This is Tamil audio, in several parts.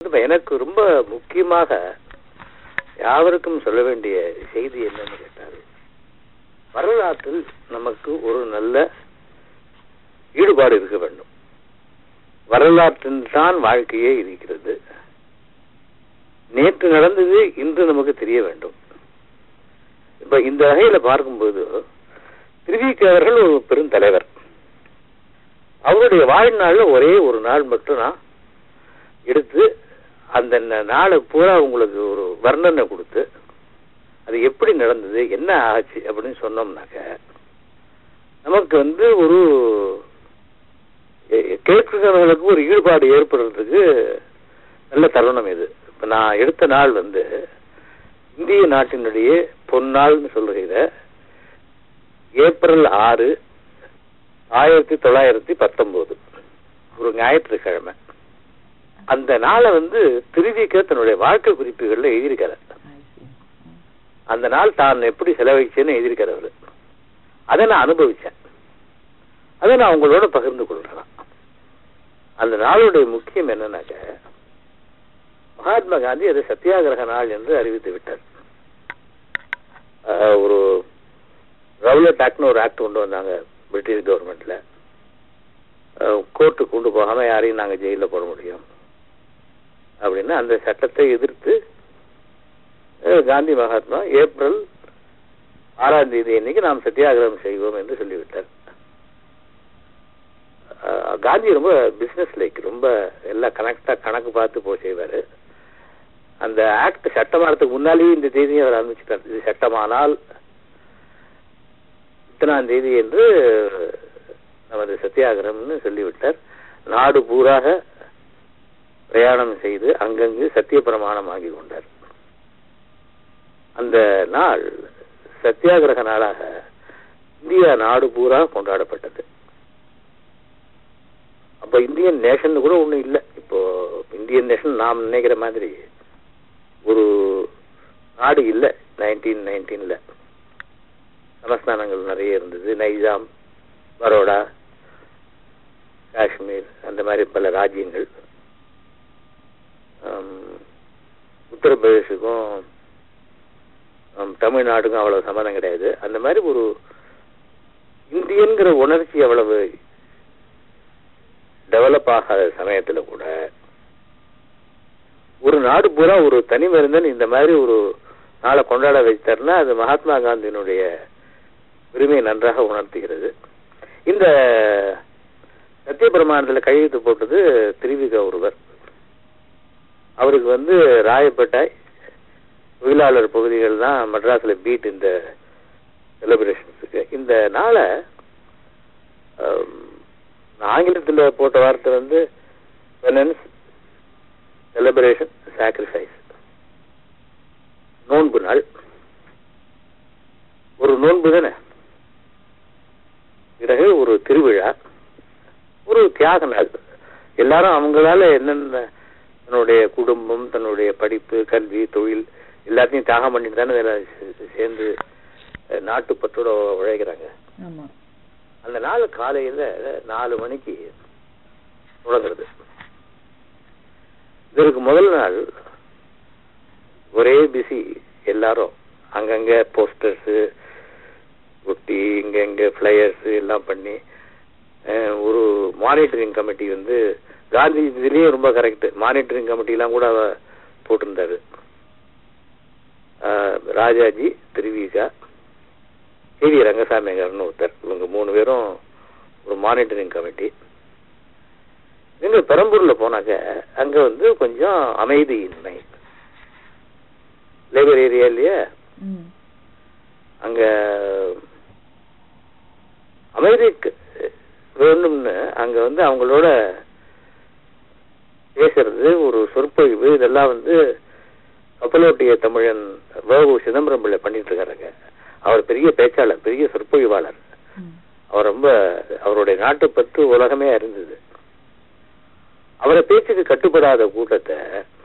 இப்ப எனக்கு ரொம்ப முக்கியமாக யாவருக்கும் சொல்ல வேண்டிய செய்தி என்னன்னு கேட்டால் வரலாற்றில் நமக்கு ஒரு நல்ல ஈடுபாடு இருக்க வேண்டும் வரலாற்றில் தான் வாழ்க்கையே இருக்கிறது நேற்று நடந்தது இன்று நமக்கு தெரிய வேண்டும் இப்ப இந்த வகையில பார்க்கும்போது திருவிக்கு அவர்கள் ஒரு பெருந்தலைவர் அவருடைய வாழ்நாள்ல ஒரே ஒரு நாள் மட்டும் நான் எடுத்து அந்த ந- நாளை பூரா உங்களுக்கு ஒரு வர்ணனை கொடுத்து அது எப்படி நடந்தது என்ன ஆச்சு அப்படின்னு சொன்னோம்னாக்க நமக்கு வந்து ஒரு எ- கேட்கிறவர்களுக்கு ஒரு ஈடுபாடு ஏற்படுறதுக்கு நல்ல தருணம் இது இப்ப நான் எடுத்த நாள் வந்து இந்திய நாட்டினுடைய பொன்னாள்னு சொல்லுகிற ஏப்ரல் ஆறு ஆயிரத்தி தொள்ளாயிரத்தி பத்தொன்பது ஒரு ஞாயிற்றுக்கிழமை அந்த நாளை வந்து திருவிக்க தன்னுடைய வாழ்க்கை குறிப்புகள்ல எழுதியிருக்கிறார் அந்த நாள் தான் எப்படி செலவழிச்சேன்னு எழுதியிருக்காரு அவரு அதை நான் அனுபவிச்சேன் அதை நான் உங்களோட பகிர்ந்து கொள்றேன் அந்த நாளுடைய முக்கியம் என்னன்னாக்க மகாத்மா காந்தி அதை சத்தியாகிரக நாள் என்று அறிவித்து விட்டார் ஆஹ் ஒரு ரவுலட் ஆக்ட்னு ஒரு ஆக்ட் கொண்டு வந்தாங்க பிரிட்டிஷ் கவர்மெண்ட்ல கோர்ட்டுக்கு கொண்டு போகாம யாரையும் நாங்க ஜெயில போட முடியும் அப்படின்னு அந்த சட்டத்தை எதிர்த்து அஹ், காந்தி மகாத்மா ஏப்ரல் ஆறாம் தேதி அன்னைக்கு நாம் சத்தியாகிரகம் செய்வோம் என்று சொல்லிவிட்டார் அஹ், காந்தி ரொம்ப பிசினஸ் லைக் ரொம்ப எல்லாம் கனெக்டா கணக்கு பார்த்து போ செய்வாரு அந்த ஆக்ட் சட்டமானதுக்கு முன்னாலேயே இந்த தேதியை அவர் ஆரம்பிச்சுட்டார் இது சட்டமானால் இத்தனாம் தேதி என்று நமது சத்தியாகிரகம்னு சொல்லிவிட்டார் நாடு பூராக பிரயாணம் செய்து அங்கங்கு சத்திய பிரமாணம் ஆகி கொண்டார் அந்த நாள் சத்தியாகிரக நாளாக இந்தியா நாடு பூரா கொண்டாடப்பட்டது அப்ப இந்தியன் நேஷன் கூட ஒண்ணும் இல்லை இப்போ இந்தியன் நேஷன் நாம் நினைக்கிற மாதிரி ஒரு நாடு இல்லை நைன்டீன் நைன்டீன்ல சமஸ்தானங்கள் நிறைய இருந்தது நைஜாம் பரோடா காஷ்மீர் அந்த மாதிரி பல ராஜ்யங்கள் ஆம், உத்தரப்பிரதேசுக்கும் ஆம், தமிழ்நாடுக்கும் அவ்வளவு சம்மந்தம் கிடையாது அந்த மாதிரி ஒரு இந்தியன்கிற உணர்ச்சி அவ்வளவு டெவலப் ஆகாத சமயத்துல கூட ஒரு நாடு பூரா ஒரு தனி மருந்தன் இந்த மாதிரி ஒரு நாளை கொண்டாட வைத்தார்னா அது மகாத்மா காந்தியினுடைய பெருமையை நன்றாக உணர்த்துகிறது இந்த சத்திய பிரமாணத்துல கையெழுத்து போட்டது திருவிக ஒருவர் அவருக்கு வந்து ராயப்பேட்டை தொழிலாளர் பகுதிகள் தான் மெட்ராஸ்ல பீட் இந்த செலிப்ரேஷன்ஸுக்கு இந்த நாளை ஆம், ஆங்கிலத்துல போட்ட வார்த்தை வந்து பெனன்ஸ் செலிப்ரேஷன் சாக்ரிஃபைஸ் நோன்பு நாள் ஒரு நோன்பு தானே பிறகு ஒரு திருவிழா ஒரு தியாக நாள் எல்லாரும் அவங்களால என்னென்ன தன்னுடைய குடும்பம் தன்னுடைய படிப்பு கல்வி தொழில் எல்லாத்தையும் தியாகம் பண்ணிட்டு தானே வேலை சே- சேர்ந்து அஹ், நாட்டுப்பற்றோட உழைக்கிறாங்க ஆமா அந்த நாள் காலையில நாலு மணிக்கு தொடங்குறது இதற்கு முதல் நாள் ஒரே பிஸி எல்லாரும் அங்கங்க போஸ்டர்ஸ் ஒட்டி இங்க இங்க ஃபிளையர்ஸ் எல்லாம் பண்ணி அஹ், ஒரு மானிட்டரிங் கமிட்டி வந்து காந்தி இதுலயும் ரொம்ப கரெக்ட் மானிட்டரிங் கமிட்டி எல்லாம் கூட அவ போட்டிருந்தாரு அஹ், ராஜாஜி திருவிகா சி ரங்கசாமிங்கிறன்னு ஒருத்தர் இவங்க மூணு பேரும் ஒரு மானிட்டரிங் கமிட்டி நீங்க பெரம்பூர்ல போனாக்க அங்க வந்து கொஞ்சம் அமைதியின்மை லேபர் ஏரியாலயே ம் அங்க அமைதி வேணும்னு அங்க வந்து அவங்களோட பேசுறது ஒரு சொற்பொழிவு இதெல்லாம் வந்து கப்பலோட்டிய தமிழன் வகு சிதம்பரம் பிள்ளை பண்ணிட்டு இருக்காருங்க அவர் பெரிய பேச்சாளர் பெரிய சொற்பொழிவாளர் ம் அவர் ரொம்ப அவருடைய நாட்டுப்பற்று உலகமே அறிந்தது அவரை பேச்சுக்கு கட்டுப்படாத கூட்டத்தை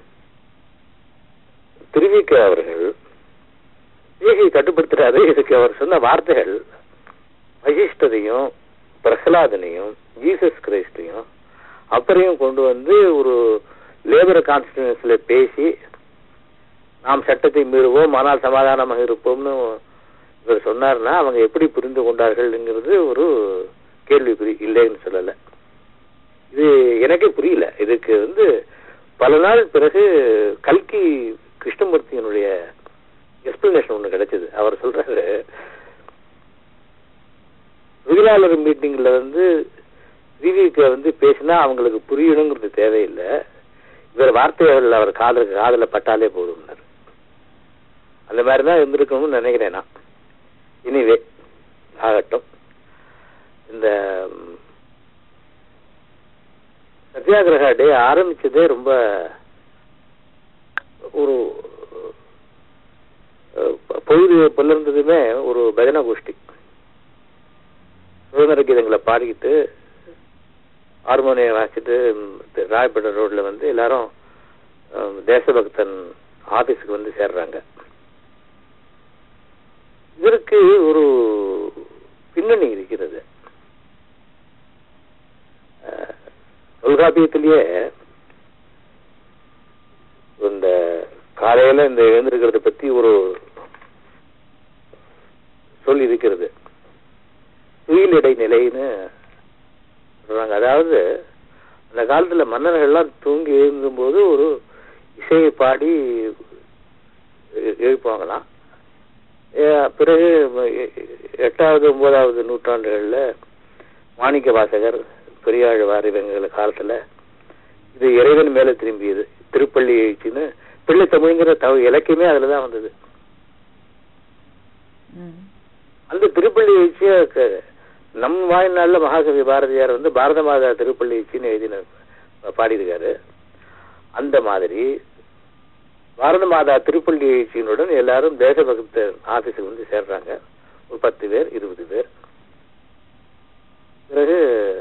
திருவிக்க அவர்கள் பேசி கட்டுப்படுத்துறாரு இதுக்கு அவர் சொன்ன வார்த்தைகள் வசிஷ்டரையும் பிரகலாதனையும் ஜீசஸ் கிரைஸ்டையும் அப்புறையும் கொண்டு வந்து ஒரு லேபர் கான்ஸ்டிடியூன்ஸ்ல பேசி நாம் சட்டத்தை மீறுவோம் ஆனால் சமாதானமாக இருப்போம்னு இவர் சொன்னார்னா அவங்க எப்படி புரிந்து கொண்டார்கள்ங்கிறது ஒரு கேள்விக்குறி இல்லைன்னு சொல்லல இது எனக்கே புரியல இதுக்கு வந்து பல நாள் பிறகு கல்கி கிருஷ்ணமூர்த்தியினுடைய எக்ஸ்பிளனேஷன் ஒண்ணு கிடைச்சது அவர் சொல்றாரு தொழிலாளர் மீட்டிங்ல வந்து விவிக்கு வந்து பேசினா அவங்களுக்கு புரியணுங்கிறது தேவையில்லை இவர் வார்த்தைகள் அவர் காதலுக்கு காதல பட்டாலே போதும்னாரு அந்த மாதிரி தான் இருந்திருக்கணும்னு நினைக்கிறேன் நான் இனிவே ஆகட்டும் இந்த ம், சத்தியாகிரக டே ஆரம்பிச்சதே ரொம்ப ஒரு அஹ், பொழுது புலர்ந்ததுமே ஒரு பஜனை கோஷ்டி சுதந்திர கீதங்களை பாடிக்கிட்டு ஹார்மோனியம் வாசிச்சுட்டு ம், ராயப்பேட்டை ரோட்ல வந்து எல்லாரும் அஹ், தேசபக்தன் ஆபீஸுக்கு வந்து சேர்றாங்க இதற்கு ஒரு பின்னணி இருக்கிறது அஹ், தொல்காப்பியத்திலேயே இந்த காலையில இந்த எழுந்திருக்கிறத பத்தி ஒரு சொல் இருக்கிறது துயில் இடைநிலைன்னு சொல்றாங்க அதாவது அந்த காலத்துல மன்னர்கள்லாம் தூங்கி எழுந்தும்போது ஒரு இசையை பாடி எ- எழுப்புவாங்களாம் ஏ- பிறகு எ- எட்டாவது ஒன்பதாவது நூற்றாண்டுகள்ல மாணிக்க வாசகர் பெரியாழ்வார் இவங்கள காலத்துல இது இறைவன் மேல திரும்பியது திருப்பள்ளி எழுச்சின்னு பிள்ளை தமிழ்ங்கிற தவ இலக்கியமே அதுலதான் வந்தது ம். அந்த திருப்பள்ளி எழுச்சிய க- நம் வாழ்நாள்ல மகாகவி பாரதியார் வந்து பாரத மாதா திருப்பள்ளி எழுச்சின்னு எழுதின பாடியிருக்காரு அந்த மாதிரி பாரத மாதா திருப்பள்ளி எழுச்சியினுடன் எல்லாரும் தேசபக்த ஆபீஸுக்கு வந்து சேர்றாங்க ஒரு பத்து பேர் இருபது பேர் பிறகு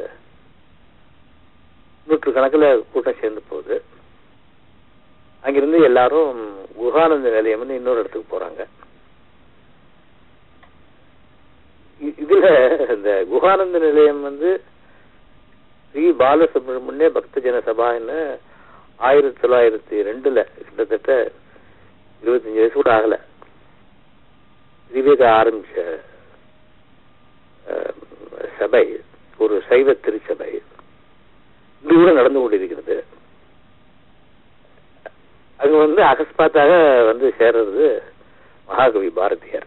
நூற்று கணக்குல கூட்டம் சேர்ந்து போகுது அங்கிருந்து எல்லாரும் குகானந்த நிலையம்னு இன்னொரு இடத்துக்கு போறாங்க இ- இதுல இந்த குகானந்த நிலையம் வந்து ஸ்ரீ பாலசுப்ரமணிய பக்த ஜன சபான்னு ஆயிரத்தி தொள்ளாயிரத்தி ரெண்டுல கிட்டத்தட்ட இருபத்தஞ்சு வயசு கூட ஆகல விவேக ஆரம்பிச்ச அஹ், சபை ஒரு சைவ திருச்சபை இன்று கூட நடந்து கொண்டிருக்கிறது அங்க வந்து அகஸ்மாத்தாக வந்து சேர்றது மகாகவி பாரதியார்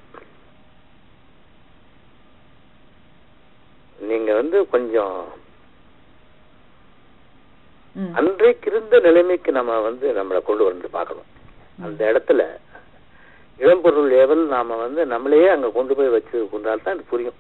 நீங்க வந்து கொஞ்சம் ம். அன்றைக்கு இருந்த நிலைமைக்கு நம்ம வந்து நம்மளை கொண்டு வந்து பார்க்கணும் அந்த இடத்துல இளம்பொருள் ஏவல் நாம வந்து நம்மளையே அங்க கொண்டு போய் வச்சு கொண்டால் தான் இது புரியும்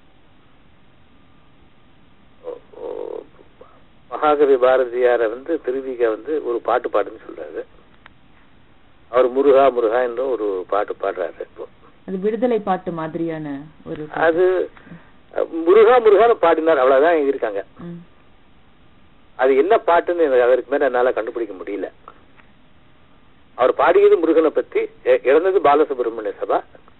ஓ- ஓ- மகாகவி பாரதியாரை வந்து திருவிக வந்து ஒரு பாட்டு பாடுன்னு சொல்றாரு அவர் முருகா முருகா என்ற ஒரு பாட்டு பாடுறாரு இப்போ அது விடுதலை பாட்டு மாதிரியான ஒரு பாட்டு. அது அஹ், முருகா முருகான்னு பாடினார் அவ்வளவுதான் இருக்காங்க ம். அது என்ன பாட்டுன்னு எனக்கு அதற்கு மேல என்னால கண்டுபிடிக்க முடியல அவர் பாடியது முருகனை பத்தி இ- இறந்தது பாலசுப்ரமணிய சபா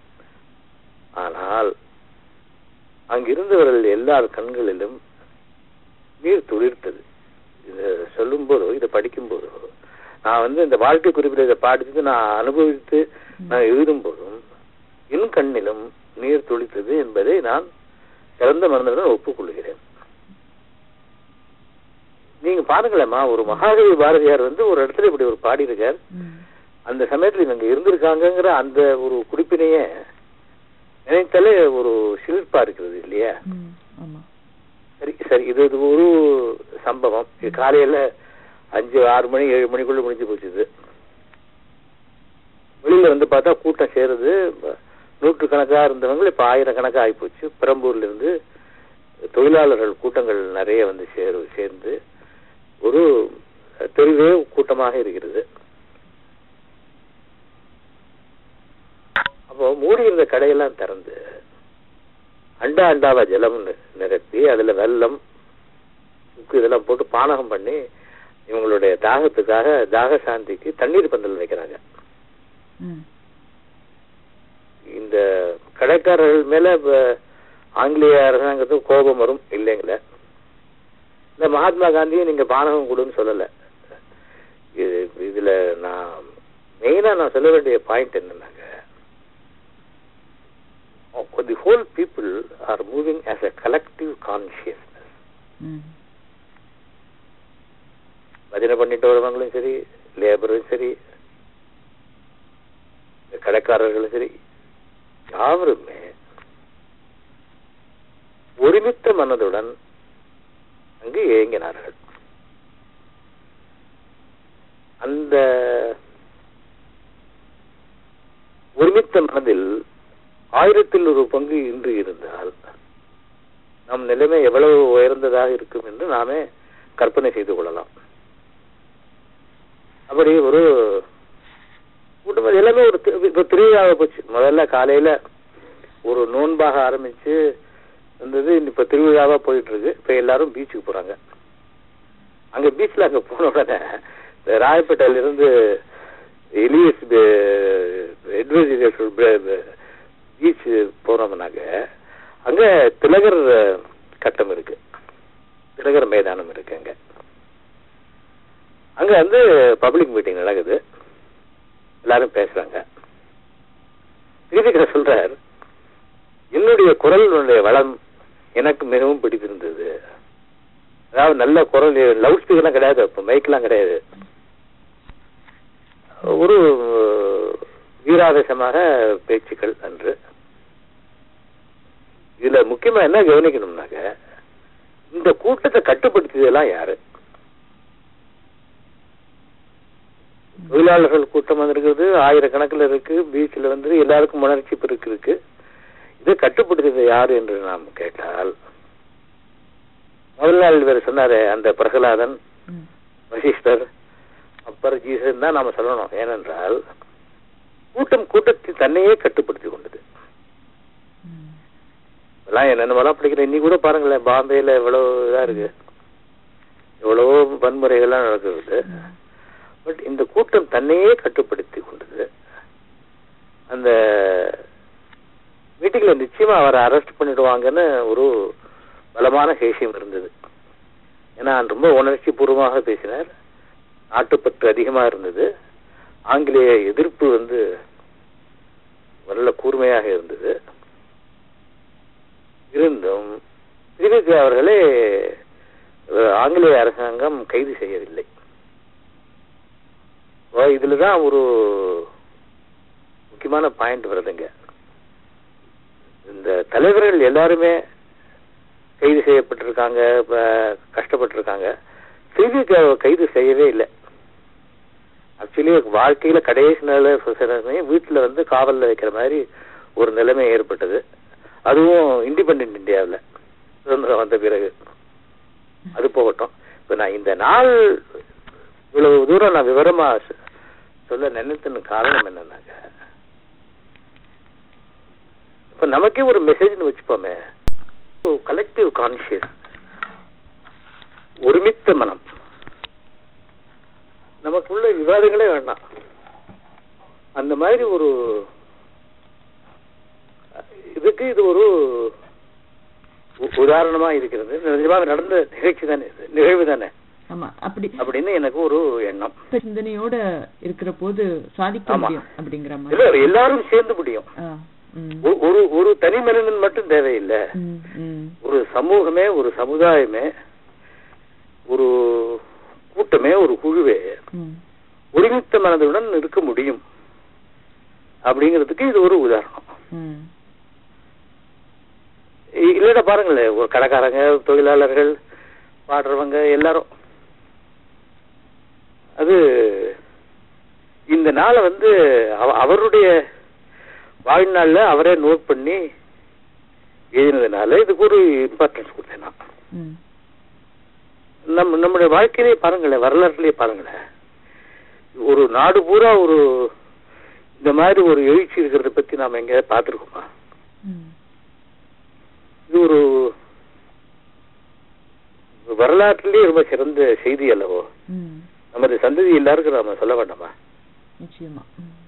ஆனால் அங்கிருந்தவர்கள் எல்லார் கண்களிலும் நீர் துளிர்த்தது இதை சொல்லும்போதோ இதை படிக்கும்போதோ நான் வந்து இந்த வாழ்க்கை குறிப்பிட்ட இதை பாடிச்சு நான் அனுபவித்து நான் எழுதும் போதும் என் கண்ணிலும் நீர் துளித்தது என்பதை நான் சிறந்த மனிதனுடன் ஒப்புக்கொள்கிறேன் நீங்க பாருங்களேம்மா ஒரு மகாகவி பாரதியார் வந்து ஒரு இடத்துல இப்படி ஒரு பாடி இருக்கார் ம். அந்த சமயத்துல இவங்க இருந்திருக்காங்கங்கிற அந்த ஒரு குறிப்பினையே நினைத்தாலே ஒரு சிலிர்ப்பா இருக்கிறது இல்லையா ம். ஆமா சரி சரி இது இது ஒரு சம்பவம் இது காலையில அஞ்சு ஆறு மணி ஏழு மணிக்குள்ள முடிஞ்சு போச்சு இது வெளியில வந்து பார்த்தா கூட்டம் சேருது நூற்று கணக்கா இருந்தவங்க இப்ப ஆயிரக்கணக்கா ஆகிப்போச்சு பெரம்பூர்ல இருந்து தொழிலாளர்கள் கூட்டங்கள் நிறைய வந்து சேரு சேர்ந்து ஒரு தெருவே கூட்டமாக இருக்கிறது அப்போ மூடி இருந்த கடையெல்லாம் திறந்து அண்டா அண்டாவா ஜலம் நி- நிரப்பி அதுல வெல்லம் உப்பு இதெல்லாம் போட்டு பானகம் பண்ணி இவங்களுடைய தாகத்துக்காக தாக சாந்திக்கு தண்ணீர் பந்தல் வைக்கிறாங்க ம். இந்த கடைக்காரர்கள் மேல இப்ப ஆங்கிலேய அரசாங்கத்துக்கு கோபம் வரும் இல்லைங்களே இந்த மகாத்மா காந்தியை நீங்க பானகம் கொடுன்னு சொல்லல இதுல நான் மெயினா நான் சொல்ல வேண்டிய பாயிண்ட் என்னன்னாக்க the whole people are moving as a collective consciousness hmm பஜனை பண்ணிட்டு வரவங்களும் சரி லேபரும் சரி இந்த கடைக்காரர்களும் சரி யாவருமே ஒருமித்த மனதுடன் அங்கு இயங்கினார்கள் அந்த ஒருமித்த மனதில் ஆயிரத்தில் ஒரு பங்கு இன்று இருந்தால் நம் நிலைமை எவ்வளவு உயர்ந்ததாக இருக்கும் என்று நாமே கற்பனை செய்து கொள்ளலாம் அப்படி ஒரு கூட்டம் எல்லாமே ஒரு தி- இப்ப திருவிழாவை போச்சு முதல்ல காலையில ஒரு நோன்பாக ஆரம்பிச்சு இருந்தது இப்ப திருவிழாவா போயிட்டு இருக்கு இப்ப எல்லாரும் பீச்சுக்கு போறாங்க அங்க பீச்ல அங்க போன உடனே இந்த ராயப்பேட்டையில இருந்து எலியஸ் பீச் போனோம்னாக்க அங்க திலகர் கட்டம் இருக்கு திலகர் மைதானம் இருக்கு அங்க அங்க வந்து பப்ளிக் மீட்டிங் நடக்குது எல்லாரும் பேசுறாங்க திருவிக்கர் சொல்றார் என்னுடைய குரலினுடைய வளம் எனக்கு மிகவும் பிடித்திருந்தது அதாவது நல்ல குரல் லவுட் ஸ்பீக்கர்லாம் கிடையாது அப்போ மைக்கெல்லாம் கிடையாது ஒரு வீராவேசமாக பேச்சுக்கள் அன்று இதுல முக்கியமா என்ன கவனிக்கணும்னாக்க இந்த கூட்டத்தை கட்டுப்படுத்தியதெல்லாம் யாரு தொழிலாளர்கள் கூட்டம் வந்திருக்குது ஆயிரக்கணக்கில் இருக்கு பீச்சில் வந்து எல்லாருக்கும் உணர்ச்சி பெருக்கு இருக்கு இதை கட்டுப்படுத்தியது யாரு என்று நாம் கேட்டால் முதல் நாள் இவர் சொன்னாரு அந்த பிரகலாதன் ம் வசிஷ்டர் அப்பர் ஜீசன் தான் நாம சொல்லணும் ஏனென்றால் கூட்டம் கூட்டத்தை தன்னையே கட்டுப்படுத்தி கொண்டது ம் எல்லாம் என்னென்னமெல்லாம் படிக்கிறேன் இன்னி கூட பாருங்களேன் பாம்பேல எவ்வளவு இதா இருக்கு எவ்வளவோ வன்முறைகள்லாம் நடக்குது பட் இந்த கூட்டம் தன்னையே கட்டுப்படுத்தி கொண்டது அந்த மீட்டிங்ல நிச்சயமா அவரை அரெஸ்ட் பண்ணிடுவாங்கன்னு ஒரு பலமான சேஷியம் இருந்தது ஏன்னா ரொம்ப உணர்ச்சி பூர்வமாக பேசினார் நாட்டுப்பற்று அதிகமா இருந்தது ஆங்கிலேய எதிர்ப்பு வந்து நல்ல கூர்மையாக இருந்தது இருந்தும் திருவிக அவர்களே அஹ், ஆங்கிலேய அரசாங்கம் கைது செய்யவில்லை ஓ, இதுலதான் ஒரு முக்கியமான பாயிண்ட் வருதுங்க இந்த தலைவர்கள் எல்லாருமே கைது செய்யப்பட்டிருக்காங்க ப- கஷ்டப்பட்டிருக்காங்க திருவிக கைது செய்யவே இல்லை ஆக்சுவலி வாழ்க்கையில கடைசி நிலை சுசனமே வீட்டுல வந்து காவல்ல வைக்கிற மாதிரி ஒரு நிலைமை ஏற்பட்டது அதுவும் இண்டிபெண்ட் இந்தியாவுல சுதந்திரம் வந்த பிறகு அது போகட்டும் இப்ப நான் இந்த நாள் இவ்வளவு தூரம் நான் விவரமா சொ- சொல்ல நினைத்தன காரணம் என்னன்னாக்க இப்ப நமக்கே ஒரு மெசேஜ்னு வச்சுப்போமே கலெக்டிவ் கான்சியஸ் ஒருமித்த மனம் நமக்குள்ள விவாதங்களே வேண்டாம் அந்த மாதிரி ஒரு இதுக்கு இது ஒரு உ- உதாரணமா இருக்கிறது நிஜமாக நடந்த நிகழ்ச்சி தானே இது, நிகழ்வு தானே ஆமா அப்படி அப்படின்னு எனக்கு ஒரு எண்ணம் சிந்தனையோட இருக்கிற போது சாதிக்க ஆமா. முடியும் அப்படிங்கிற இல்ல மாதிரி எல்லாரும் சேர்ந்து முடியும் ஆ, ம், ஒ- ஒரு ஒரு தனி மனிதன் மட்டும் தேவையில்லை ம், ம், ஒரு சமூகமே ஒரு சமுதாயமே ஒரு கூட்டமே ஒரு குழுவே ம், ஒருமித்த மனதுடன் இருக்க முடியும் அப்படிங்கிறதுக்கு இது ஒரு உதாரணம் ம், இ- இல்லைன்னா பாருங்களேன் ஒரு கடைக்காரங்க தொழிலாளர்கள் பாடுறவங்க எல்லாரும் அது இந்த நாளை வந்து அவ- அவருடைய வாழ்நாள்ல அவரே நோட் பண்ணி எழுதினதுனால இதுக்கு ஒரு இம்பார்ட்டன்ஸ் கொடுத்தேன் நான் ம், நம்ம நம்முடைய வாழ்க்கையிலே பாருங்களேன் வரலாற்றுலயே பாருங்களேன் ஒரு நாடு பூரா ஒரு இந்த மாதிரி ஒரு எழுச்சி இருக்கிறத பத்தி நாம எங்கேயாவது பார்த்துருக்கோமா ம், இது ஒரு வரலாற்றிலேயே ரொம்ப சிறந்த செய்தி அல்லவோ ம், நமது சந்ததி எல்லாருக்கும் நாம சொல்ல வேண்டாமா நிச்சயமா ம்,